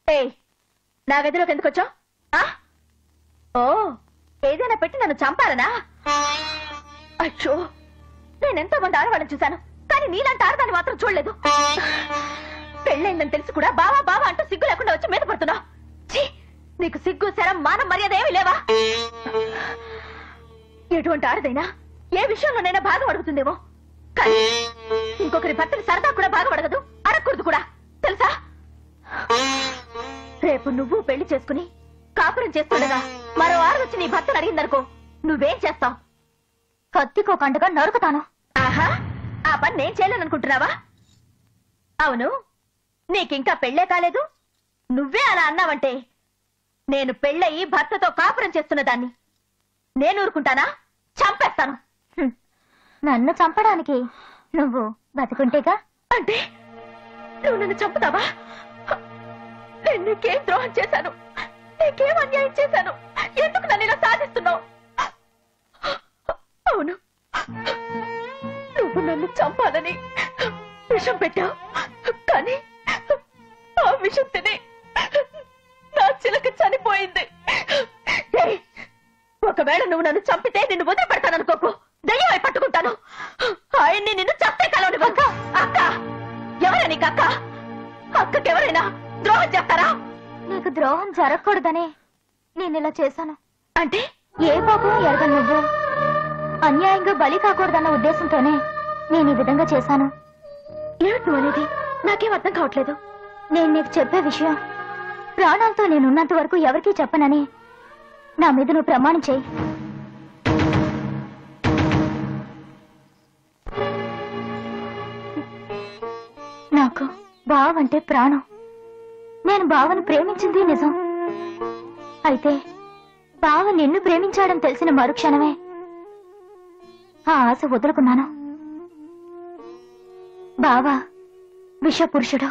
ఏయ్ నా గదిలోకి ఎందుకు వచ్చావు ఓ ఏదైనా పెట్టి నన్ను చంపాలనా అచ్చో నేనెంతో మంది ఆడవాళ్ళని చూశాను కానీ నీలాంటి ఆడదాన్ని మాత్రం చూడలేదు పెళ్ళైందని తెలిసి కూడా బావా బావా అంటూ సిగ్గు లేకుండా వచ్చి మీద పడుతున్నావు ఛీ! నీకు సిగ్గు శరం మానం మర్యాద ఏమీ లేవా ఎటువంటి ఆడదైనా ఏ విషయంలోనైనా బాగా అడుగుతుందేమో కానీ ఇంకొకరి భర్తని సరదా కూడా బాగా అడగదు అడగకూడదు కూడా తెలుసా రేపు నువ్వు పెళ్లి చేసుకుని కాపురం చేస్తుండగా మరో ఆరు వచ్చి నీ భర్తను అడిగిందనుకో నువ్వేం చేస్తావు కత్తికోకండగా నరుకుతాను ఆహా ఆ పని నేను చేయలేననుకుంటున్నావా అవును నీకింకా పెళ్ళే కాలేదు నువ్వే అలా అన్నావంటే నేను పెళ్ళయి భర్తతో కాపురం చేస్తున్న దాన్ని నేను ఊరుకుంటానా చంపేస్తాను నన్ను చంపడానికి నువ్వు బతుకుంటేగా అంటే నువ్వు నన్ను చంపుతావా నేను నీకేం ద్రోహం చేశాను నీకేం అన్యాయం చేశాను ఎందుకు నన్ను ఇలా సాధిస్తున్నావు అవును నువ్వు నన్ను చంపాలని విషం పెట్టావు కానీ ఆ విషం తిని నా చిలక చనిపోయింది ఏయ్, ఒకవేళ నువ్వు నన్ను చంపితే నిన్ను వదిలిపెడతాననుకోకు దయ్యమై పట్టుకుంటాను ఆయన్ని నిన్ను చస్తే కలవని అక్క అక్క ఎవరా నీకు అక్క అక్కకెవరైనా ద్రోహం చేస్తారా నీకు ద్రోహం జరగకూడదనే నేను ఇలా చేశాను అంటే ఏ పాపం ఎరగ నువ్వు అన్యాయంగా బలి కాకూడదన్న ఉద్దేశంతోనే నేను ఈ విధంగా చేశాను ఏమిటి నువ్వు అనేది నాకేం అర్థం కావట్లేదు నేను నీకు చెప్పే విషయం ప్రాణాలతో నేనున్నంత వరకు ఎవరికీ చెప్పనని నా మీద నువ్వు ప్రమాణం చేయి నాకు బావంటే ప్రాణం నేను బావను ప్రేమించింది నిజం అయితే బావ నిన్ను ప్రేమించాడని తెలిసిన మరుక్షణమే ఆ ఆశ వదులుకున్నాను బావా విషపురుషుడు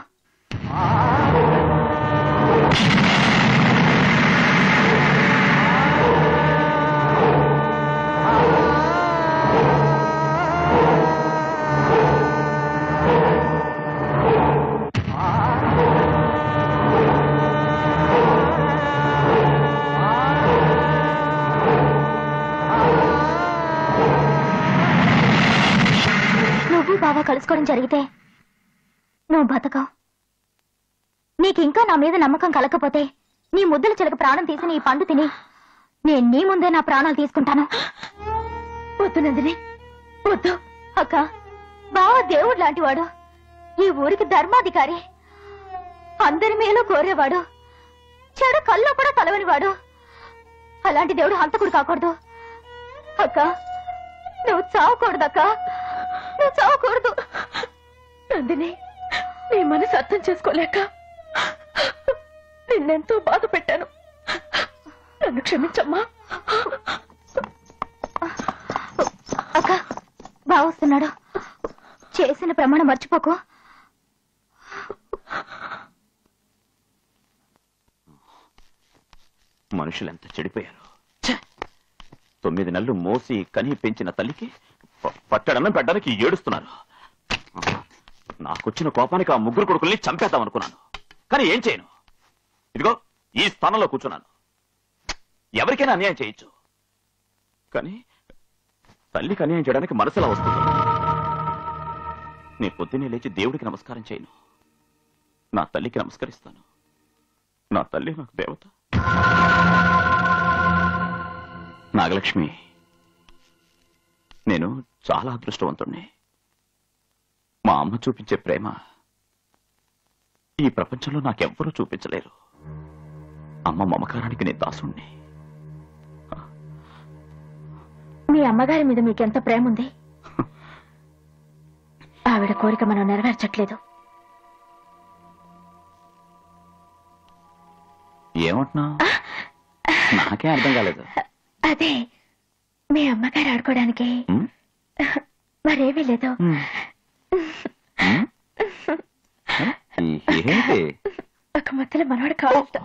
నువ్వు బావ కలుసుకోవడం జరిగితే నువ్వు బతకవు నీకింకా నా మీద నమ్మకం కలకపోతే నీ ముద్దుల చిలక ప్రాణం తీసి నీ పండు తిని నేను నీ ముందే నా ప్రాణాలు తీసుకుంటాను వద్దు నందిని వద్దు అక్క బావ దేవుడు లాంటివాడు ఈ ఊరికి ధర్మాధికారి అందరి మేలు కోరేవాడు చెడు కల్లో కూడా కలవనివాడు అలాంటి దేవుడు హంతకుడు కాకూడదు అక్క నువ్వు చావకూడదక్క నువ్వు చావకూడదు నందిని నీ మనసు అర్థం చేసుకోలేక నిన్నెంతో బాధ పెట్టాను నన్ను క్షమించమ్మా అక్క బావస్తున్నాడు చేసిన ప్రమాణం మర్చిపోకు మనుషులు ఎంత చెడిపోయారు ఛే! తొమ్మిది నెలలు మోసి కని పెంచిన తల్లికి ప- పట్టడన్నం పెట్టడానికి ఏడుస్తున్నారు నాకొచ్చిన కోపానికి ఆ ముగ్గురు కొడుకుల్ని చంపేద్దాం అనుకున్నాను కానీ ఏం చేయను ఇదిగో ఈ స్థానంలో కూర్చున్నాను ఎవరికైనా అన్యాయం చేయొచ్చు కానీ తల్లికి అన్యాయం చేయడానికి మనసులా వస్తుంది నీ పొద్దున్నే లేచి దేవుడికి నమస్కారం చేయను నా తల్లికి నమస్కరిస్తాను నా తల్లి నాకు దేవత నాగలక్ష్మి నేను చాలా అదృష్టవంతుణ్ణి మా అమ్మ చూపించే ప్రేమ ఈ ప్రపంచంలో నాకెవ్వరూ చూపించలేరు అమ్మ మమకారానికి నేను దాసుణ్ణి మీ అమ్మగారి మీద మీకెంత ప్రేమ ఉంది ఆవిడ కోరిక మనం నెరవేర్చట్లేదు ఏమంటున్నావు నాకే అర్థం కాలేదు అదే మీ అమ్మగారు ఆడుకోవడానికి ఉమ్, మరేమీ లేదు ఉమ్. ఉమ్? ఏంటి ఒక మధ్యలో మనవాడు కావాలట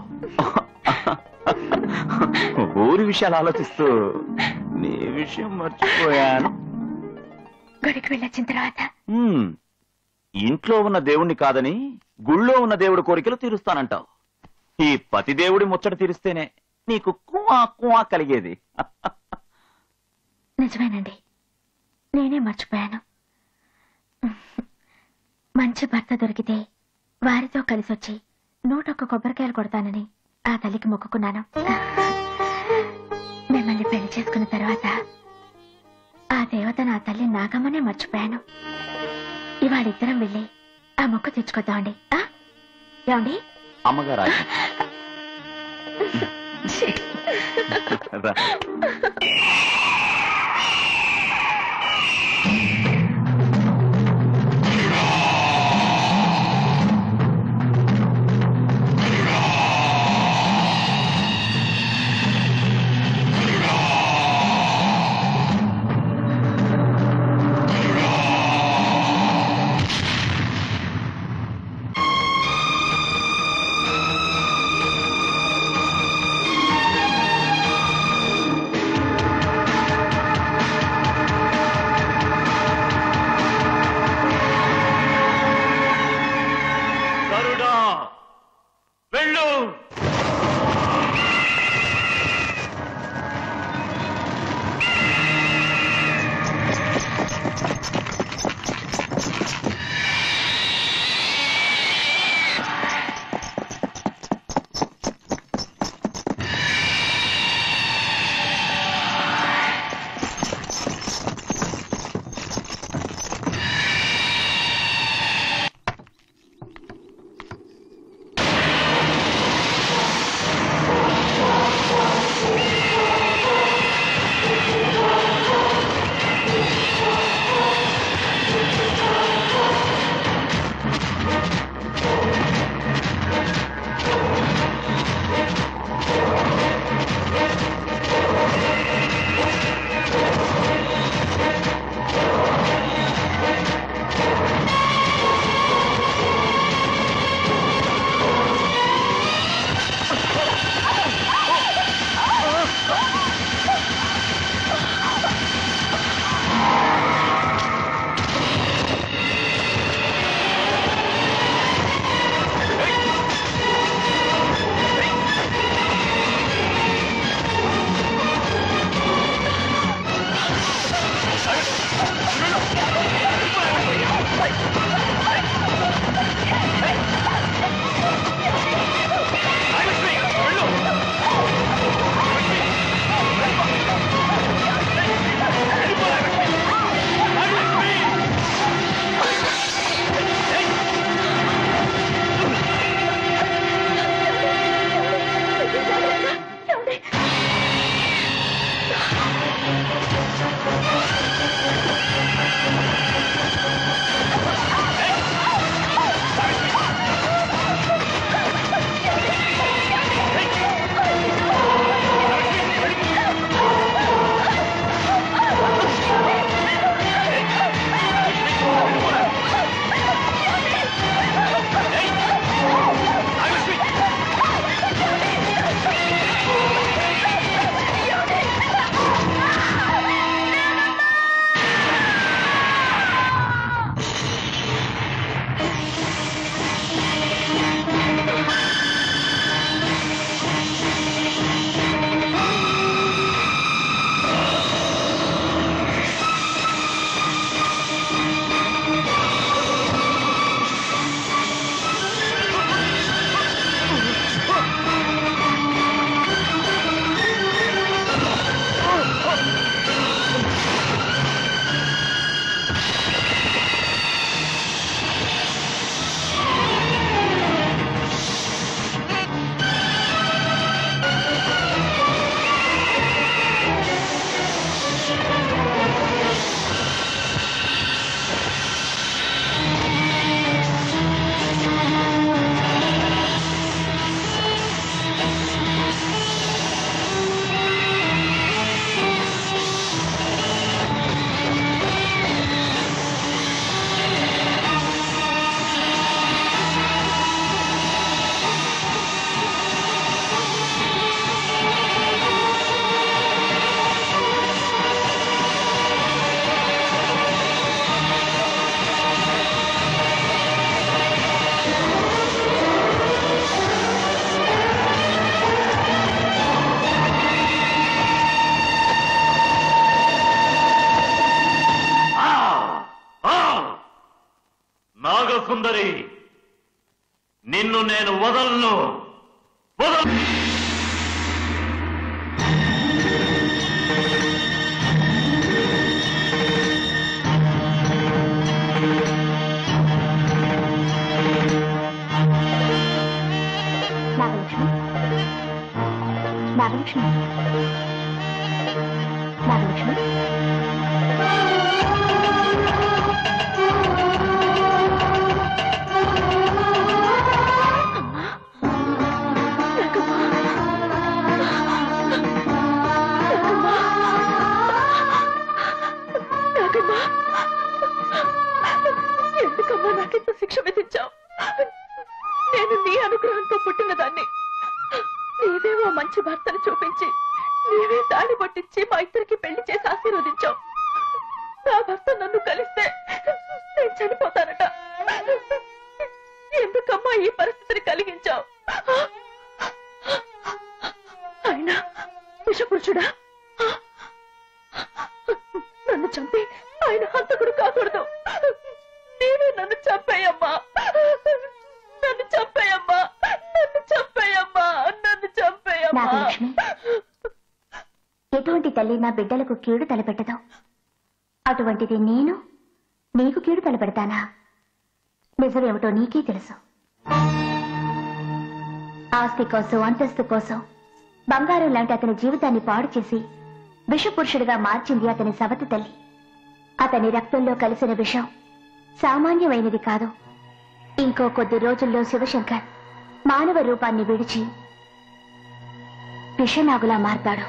ఊరి విషయాలు ఆలోచిస్తూ నీ విషయం మర్చిపోయాను గుడికి వెళ్ళొచ్చిన తర్వాత ఉమ్, ఇంట్లో ఉన్న దేవుణ్ణి కాదని గుళ్ళో ఉన్న దేవుడి కోరికలు తీరుస్తానంటావు ఈ పతిదేవుడి ముచ్చట తీరిస్తేనే నీకు కువా కువా కలిగేది నిజమేనండి నేనే మర్చిపోయాను మంచి భర్త దొరికితే వారితో కలిసి వచ్చి నూటొక్క కొబ్బరికాయలు కొడతానని ఆ తల్లికి మొక్కుకున్నాను మిమ్మల్ని పెళ్లి చేసుకున్న తర్వాత ఆ దేవత నా తల్లి నాగమ్మనే మర్చిపోయాను ఇవాళిద్దరం వెళ్ళి ఆ మొక్క తెచ్చుకొద్దామండి ఆ? ఏమండి అమ్మగారు ఆజ్ఞ. రా. సుందరి నిన్ను నేను వదలను వదల నాగలక్ష్మి నాగలక్ష్మి నాగలక్ష్మి నాగమ్మా ఎందుకమ్మా నాకింత శిక్ష విధించావు నేను నీ అనుగ్రహంతో పుట్టిన దాన్ని నీవే ఓ మంచి భర్తను చూపించి నీవే దాడి పట్టించి మా ఇద్దరికి పెళ్లి చేసి ఆశీర్వదించావు నా భర్త నన్ను కలిస్తే నేను చనిపోతానట ఎందుకమ్మా ఈ పరిస్థితిని కలిగించావు అయినా విషపురుషుడా నన్ను చంపి ఆయన హంతకుడు కాకూడదు నీవే నన్ను చంపేయమ్మా నన్ను చంపేయమ్మా నన్ను చంపేయమ్మా నన్ను చంపేయమ్మా నాగలక్ష్మి ఎటువంటి తల్లి నా బిడ్డలకు కీడు తలపెట్టదు అటువంటిది నేను నీకు కీడు తలపెడతానా నిజమేమిటో నీకే తెలుసు ఆస్తి కోసం అంతస్తు కోసం బంగారం లాంటి అతని జీవితాన్ని పాడు చేసి విషపురుషుడిగా మార్చింది అతని సవతి తల్లి అతని రక్తంలో కలిసిన విషం సామాన్యమైనది కాదు ఇంకో కొద్ది రోజుల్లో శివశంకర్ మానవ రూపాన్ని విడిచి విషనాగులా మారతాడు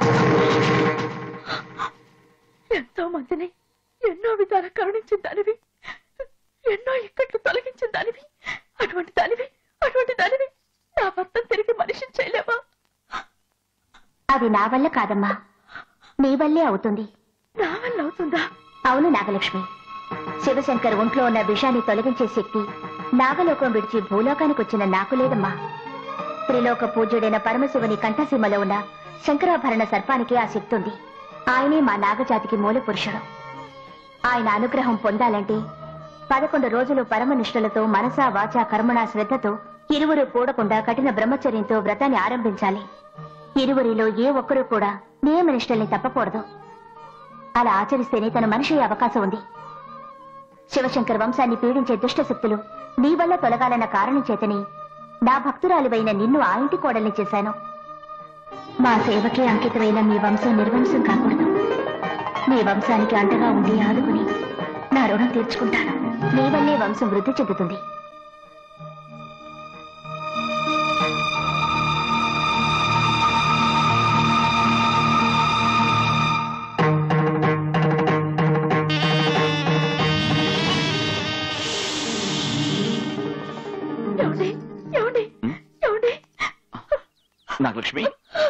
ఎంతో మందిని ఎన్నో విధాల కరుణించిన దానివి ఎన్నో ఇక్కట్లు తొలగించిన దానివి అటువంటి దానివి అటువంటి దానివి నా భర్తను తిరిగి మనిషిని చేయలేవా అది నా వల్ల కాదమ్మా నీ వల్లే అవుతుంది నా వల్ల అవుతుందా అవును నాగలక్ష్మి శివశంకర్ ఒంట్లో ఉన్న విషాన్ని తొలగించే శక్తి నాగలోకం విడిచి భూలోకానికి వచ్చిన నాకు లేదమ్మా త్రిలోక పూజ్యుడైన పరమశివుని కంఠసీమలో ఉన్న శంకరాభరణ సర్పానికి ఆ శక్తి ఉంది ఆయనే మా నాగజాతికి మూల పురుషుడు ఆయన అనుగ్రహం పొందాలంటే పదకొండు రోజులు పరమనిష్టలతో మనసా వాచా కర్మణ శ్రద్ధతో ఇరువురు కూడకుండా కఠిన బ్రహ్మచర్యంతో వ్రతాన్ని ఆరంభించాలి ఇరువురిలో ఏ ఒక్కరూ కూడా నియమనిష్టల్ని తప్పకూడదు అలా ఆచరిస్తేనే తన మనిషి అయ్యే అవకాశం ఉంది శివశంకర్ వంశాన్ని పీడించే దుష్ట శక్తులు నీ వల్ల తొలగాలన్న కారణం చేతని నా భక్తురాలివైన నిన్ను ఆ ఇంటి కోడల్ని చేశాను మా సేవకే అంకితమైన మీ వంశం నిర్వంశం కాకూడదు మీ వంశానికి అండగా ఉండి ఆదుకుని నా రుణం తీర్చుకుంటాను నీ వల్లే వంశం వృద్ధి చెందుతుంది ఏమండి ఏమండి ఏమండి నాగలక్ష్మి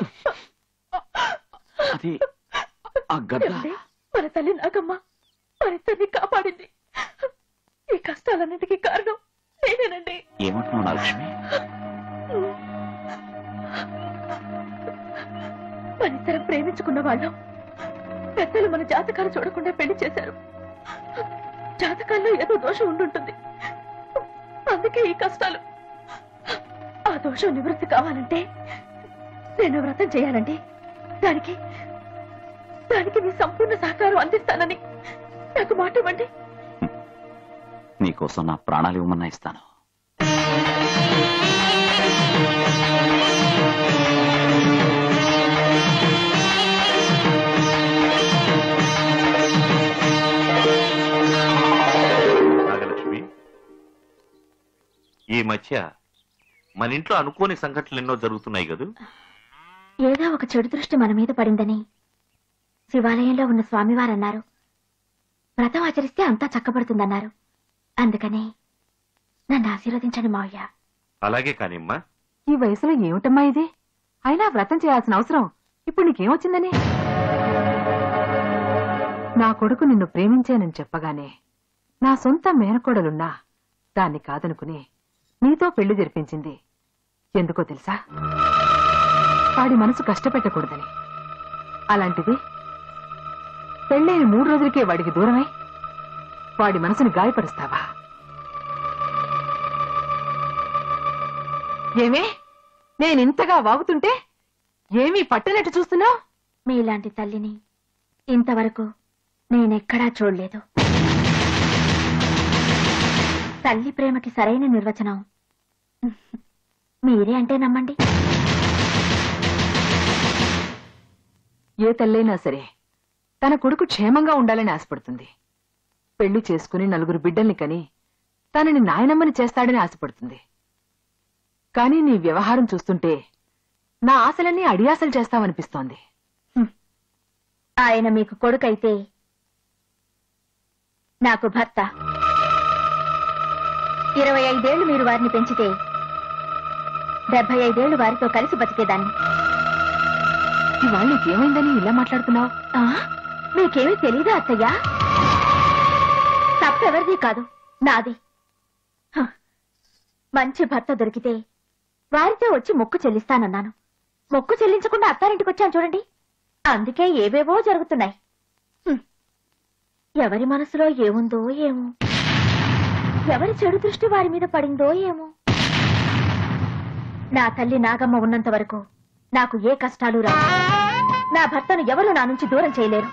అది ఆ గద్ద ఏమండి మన తల్లి నాగమ్మ మరిద్దరిని కాపాడింది ఈ కష్టాలన్నిటికీ కారణం నేనేనండి ఏమంటున్నావు నాగలక్ష్మి మనిద్దరం ప్రేమించుకున్న వాళ్ళం పెద్దలు మన జాతకాలు చూడకుండా పెళ్లి చేశారు జాతకాల్లో ఏదో దోషం ఉండుంటుంది అందుకే ఈ కష్టాలు ఆ దోషం నివృత్తి కావాలంటే నేను వ్రతం చేయాలండి దానికి దానికి మీ సంపూర్ణ సహకారం అందిస్తానని నాకు మాట ఇవ్వండి నీకోసం నా ప్రాణాలు ఇవ్వమన్నా ఇస్తాను నాగలక్ష్మి ఈ మధ్య మన ఇంట్లో అనుకోని సంఘటనలు ఎన్నో జరుగుతున్నాయి కదూ ఏదో ఒక చెడు దృష్టి మన మీద పడిందని శివాలయంలో ఉన్న స్వామివారు అన్నారు వ్రతం ఆచరిస్తే అంతా చక్కబడుతుందన్నారు అందుకని నన్ను ఆశీర్వదించండి మావయ్య అలాగే కానిమ్మా ఈ వయసులో ఏమిటమ్మా ఇది అయినా వ్రతం చేయాల్సిన అవసరం ఇప్పుడు నీకేమొచ్చిందని నా కొడుకు నిన్ను ప్రేమించానని చెప్పగానే నా సొంత మేనకోడలున్నా దాన్ని కాదనుకుని నీతో పెళ్లి జరిపించింది ఎందుకో తెలుసా వాడి మనసు కష్టపెట్టకూడదని అలాంటిది పెళ్ళైన మూడు రోజులకే వాడికి దూరమై వాడి మనసుని గాయపరుస్తావా ఏమే నేనింతగా వాగుతుంటే ఏమీ పట్టనట్టు చూస్తున్నావు మీలాంటి తల్లిని ఇంతవరకు నేనెక్కడా చూడలేదు తల్లి ప్రేమకి సరైన నిర్వచనం మీరే అంటే నమ్మండి ఏ తల్లైనా సరే తన కొడుకు క్షేమంగా ఉండాలని ఆశపడుతుంది పెళ్లి చేసుకుని నలుగురు బిడ్డల్ని కని తనని నాయనమ్మని చేస్తాడని ఆశపడుతుంది కానీ నీ వ్యవహారం చూస్తుంటే నా ఆశలన్నీ అడియాసలు చేస్తావనిపిస్తోంది ఆయన మీకు కొడుకైతే నాకు భర్త ఇరవై ఐదేళ్లు మీరు వారిని పెంచితే డెబ్బై ఐదేళ్లు వారితో కలిసి బతికేదాన్ని ఇవాళ నీకేమైందని ఇలా మాట్లాడుతున్నావు ఆ, మీకేమీ తెలీదా అత్తయ్యా తప్పెవరిది కాదు నాది హ, మంచి భర్త దొరికితే వారితో వచ్చి మొక్కు చెల్లిస్తానన్నాను మొక్కు చెల్లించకుండా అత్తారింటికి వచ్చాను చూడండి అందుకే ఏవేవో జరుగుతున్నాయి హ్మ్. ఎవరి మనసులో ఏముందో ఏమో ఎవరి చెడు దృష్టి వారి మీద పడిందో ఏమో నా తల్లి నాగమ్మ ఉన్నంత వరకు నాకు ఏ కష్టాలు రావు నా భర్తను ఎవరు నా నుంచి దూరం చేయలేరు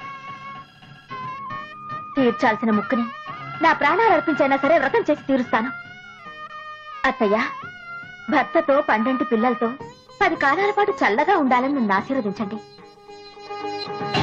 తీర్చాల్సిన ముక్కుని నా ప్రాణాలు అర్పించైనా సరే వ్రతం చేసి తీరుస్తాను అత్తయ్య భర్తతో పండంటి పిల్లలతో పది కాలాల పాటు చల్లగా ఉండాలని నన్ను ఆశీర్వదించండి